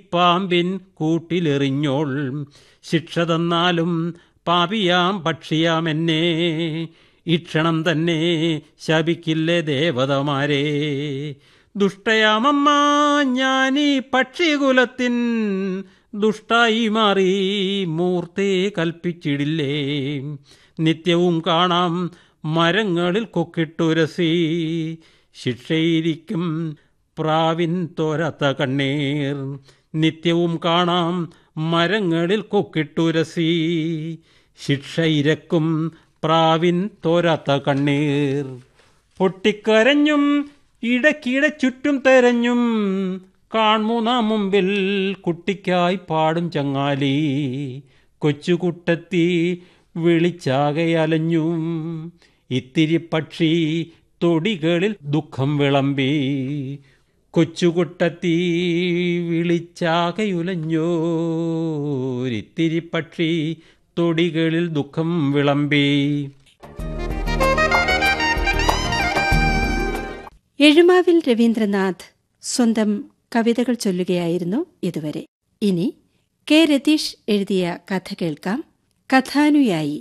തീപ്പാമ്പിൻ കൂട്ടിലെറിഞ്ഞോൾ ശിക്ഷ തന്നാലും പാപിയാം പക്ഷിയാം എന്നെ ഈ ക്ഷണം തന്നെ ശപിക്കില്ലേ ദേവതമാരെ ദുഷ്ടയാമമ്മ ഞാനീ പക്ഷികുലത്തിൻ ദുഷ്ടായി മാറി മൂർത്തി കൽപ്പിച്ചിടില്ലേ നിത്യവും കാണാം മരങ്ങളിൽ കൊക്കിട്ടുരസി ശിക്ഷയിരിക്കും പ്രാവിൻ തോരാത്ത കണ്ണീർ നിത്യവും കാണാം മരങ്ങളിൽ കൊക്കിട്ടുരസി ശിക്ഷ ഇരക്കും പ്രാവിൻ തോരാത്ത കണ്ണീർ പൊട്ടിക്കരഞ്ഞും ഇടയ്ക്കിടെ ചുറ്റും തെരഞ്ഞും കാൺമൂന്നാ മുമ്പിൽ കുട്ടിക്കായി പാടും ചങ്ങാലി കൊച്ചുകുട്ടത്തി വിളിച്ചാകെ അലഞ്ഞും ഇത്തിരി പക്ഷി തൊടികളിൽ ദുഃഖം വിളമ്പി കൊച്ചുകുട്ടത്തി വിളിച്ചാകയുലഞ്ഞോരിത്തിരി പക്ഷി തൊടികളിൽ ദുഃഖം വിളമ്പി എഴുമാവിൽ രവീന്ദ്രനാഥ് സ്വന്തം കവിതകൾ ചൊല്ലുകയായിരുന്നു ഇതുവരെ ഇനി കെ രതീഷ് എഴുതിയ കഥ കേൾക്കാം കഥാനുയായി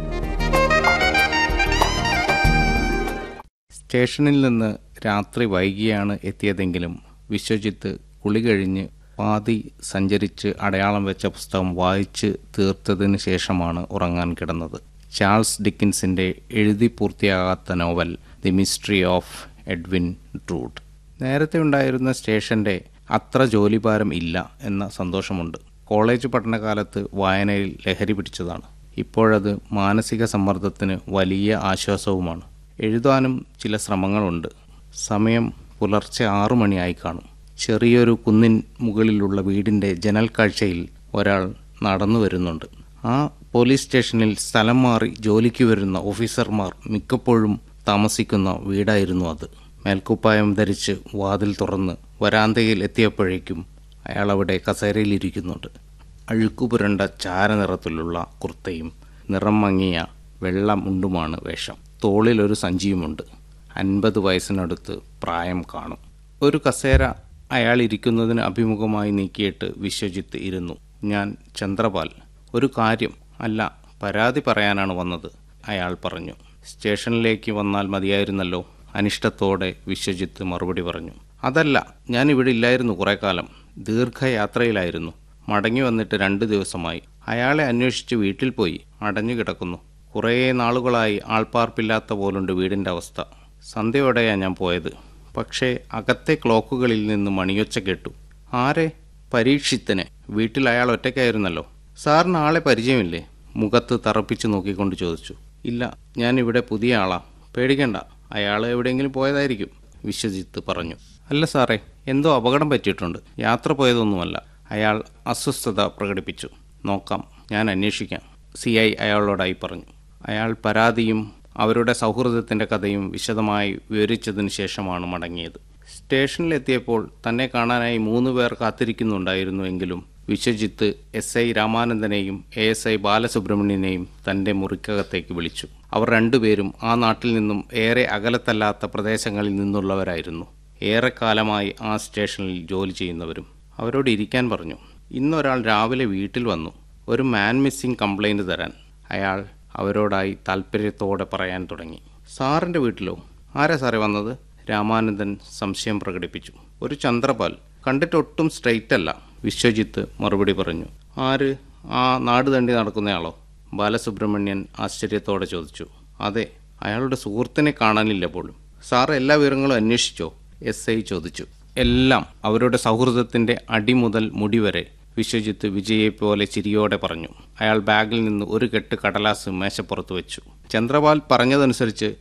സ്റ്റേഷനിൽ നിന്ന് രാത്രി വൈകിയാണ് എത്തിയതെങ്കിലും വിശ്വജിത്ത് കുളി കഴിഞ്ഞ് പാതി സഞ്ചരിച്ച് അടയാളം വെച്ച പുസ്തകം വായിച്ച് തീർത്തതിന് ശേഷമാണ് ഉറങ്ങാൻ കിടന്നത് ചാൾസ് ഡിക്കിൻസിന്റെ എഴുതി പൂർത്തിയാകാത്ത novel the mystery of Edwin Drood നേരത്തെ ഉണ്ടായിരുന്ന സ്റ്റേഷന്റെ അത്ര ജോലിഭാരം ഇല്ല എന്ന സന്തോഷമുണ്ട് കോളേജ് പഠനകാലത്ത് വായനയിൽ ലഹരി പിടിച്ചതാണ് ഇപ്പോഴത് മാനസിക സമ്മർദ്ദത്തിന് വലിയ ആശ്വാസവുമാണ് എഴുതാനും ചില ശ്രമങ്ങളുണ്ട് സമയം പുലർച്ചെ ആറു മണിയായി കാണും ചെറിയൊരു കുന്നിൻ മുകളിലുള്ള വീടിൻ്റെ ജനൽ കാഴ്ചയിൽ ഒരാൾ നടന്നു വരുന്നുണ്ട് ആ പോലീസ് സ്റ്റേഷനിൽ സ്ഥലം മാറി ജോലിക്ക് വരുന്ന ഓഫീസർമാർ മിക്കപ്പോഴും താമസിക്കുന്ന വീടായിരുന്നു അത് മേൽക്കുപ്പായം ധരിച്ച് വാതിൽ തുറന്ന് വരാന്തയിൽ എത്തിയപ്പോഴേക്കും അയാൾ അവിടെ കസേരയിലിരിക്കുന്നുണ്ട് അഴുക്കുപുരണ്ട ചാരനിറത്തിലുള്ള കുർത്തയും നിറം മങ്ങിയ വെള്ള മുണ്ടുമാണ് വേഷം തോളിലൊരു സഞ്ചിയുമുണ്ട് അൻപത് വയസ്സിനടുത്ത് പ്രായം കാണും ഒരു കസേര അയാൾ ഇരിക്കുന്നതിന് അഭിമുഖമായി നീക്കിയിട്ട് വിശ്വജിത്ത് ഇരുന്നു ഞാൻ ചന്ദ്രപാൽ ഒരു കാര്യം അല്ല പരാതി പറയാനാണ് വന്നത് അയാൾ പറഞ്ഞു സ്റ്റേഷനിലേക്ക് വന്നാൽ മതിയായിരുന്നല്ലോ അനിഷ്ടത്തോടെ വിശ്വജിത്ത് മറുപടി പറഞ്ഞു അതല്ല ഞാൻ ഇവിടെ ഇല്ലായിരുന്നു കുറെ കാലം ദീർഘയാത്രയിലായിരുന്നു മടങ്ങി വന്നിട്ട് രണ്ട് ദിവസമായി അയാളെ അന്വേഷിച്ച് വീട്ടിൽ പോയി അടഞ്ഞു കിടക്കുന്നു കുറേ നാളുകളായി ആൾപ്പാർപ്പില്ലാത്ത പോലുണ്ട് വീടിൻ്റെ അവസ്ഥ സന്ധ്യയോടെയാ ഞാൻ പോയത് പക്ഷേ അകത്തെ ക്ലോക്കുകളിൽ നിന്ന് മണിയൊച്ച കേട്ടു ആരെ പരീക്ഷിത്തനെ വീട്ടിൽ അയാൾ ഒറ്റയ്ക്കായിരുന്നല്ലോ സാറിന് ആളെ പരിചയമില്ലേ മുഖത്ത് തറപ്പിച്ച് നോക്കിക്കൊണ്ട് ചോദിച്ചു ഇല്ല ഞാൻ ഇവിടെ പുതിയ ആളാ പേടിക്കണ്ട അയാൾ എവിടെയെങ്കിലും പോയതായിരിക്കും വിശ്വജിത്ത് പറഞ്ഞു അല്ല സാറേ എന്തോ അപകടം പറ്റിയിട്ടുണ്ട് യാത്ര പോയതൊന്നുമല്ല അയാൾ അസ്വസ്ഥത പ്രകടിപ്പിച്ചു നോക്കാം ഞാൻ അന്വേഷിക്കാം സി ഐ അയാളോടായി പറഞ്ഞു അയാൾ പരാതിയും അവരുടെ സൗഹൃദത്തിൻ്റെ കഥയും വിശദമായി വിവരിച്ചതിന് ശേഷമാണ് മടങ്ങിയത് സ്റ്റേഷനിലെത്തിയപ്പോൾ തന്നെ കാണാനായി മൂന്ന് പേർ കാത്തിരിക്കുന്നുണ്ടായിരുന്നുവെങ്കിലും വിശ്വജിത്ത് എസ് ഐ രാമാനന്ദനെയും എ എസ് ഐ ബാലസുബ്രഹ്മണ്യനെയും തൻ്റെ മുറിക്കകത്തേക്ക് വിളിച്ചു അവർ രണ്ടുപേരും ആ നാട്ടിൽ നിന്നും ഏറെ അകലത്തല്ലാത്ത പ്രദേശങ്ങളിൽ നിന്നുള്ളവരായിരുന്നു ഏറെക്കാലമായി ആ സ്റ്റേഷനിൽ ജോലി ചെയ്യുന്നവരും അവരോട് ഇരിക്കാൻ പറഞ്ഞു ഇന്നൊരാൾ രാവിലെ വീട്ടിൽ വന്നു ഒരു മാൻ മിസ്സിംഗ് കംപ്ലൈൻറ്റ് തരാൻ അയാൾ അവരോടായി താല്പര്യത്തോടെ പറയാൻ തുടങ്ങി സാറിൻ്റെ വീട്ടിലോ ആരാ സാറേ വന്നത് രാമാനന്ദൻ സംശയം പ്രകടിപ്പിച്ചു ഒരു ചന്ദ്രപാൽ കണ്ടിട്ടൊട്ടും സ്ട്രെയിറ്റ് അല്ല വിശ്വജിത്ത് മറുപടി പറഞ്ഞു ആര് ആ നാട് തണ്ടി നടക്കുന്നയാളോ ബാലസുബ്രഹ്മണ്യൻ ആശ്ചര്യത്തോടെ ചോദിച്ചു അതെ അയാളുടെ സുഹൃത്തിനെ കാണാനില്ല പോലും സാർ എല്ലാ വിവരങ്ങളും അന്വേഷിച്ചോ എസ് ഐ ചോദിച്ചു എല്ലാം അവരുടെ സൗഹൃദത്തിന്റെ അടി മുതൽ മുടി വരെ വിശ്വജിത്ത് വിജയെപ്പോലെ ചിരിയോടെ പറഞ്ഞു അയാൾ ബാഗിൽ നിന്ന് ഒരു കെട്ട് കടലാസ് മേശപ്പുറത്ത് വെച്ചു ചന്ദ്രപാൽ പറഞ്ഞതനുസരിച്ച്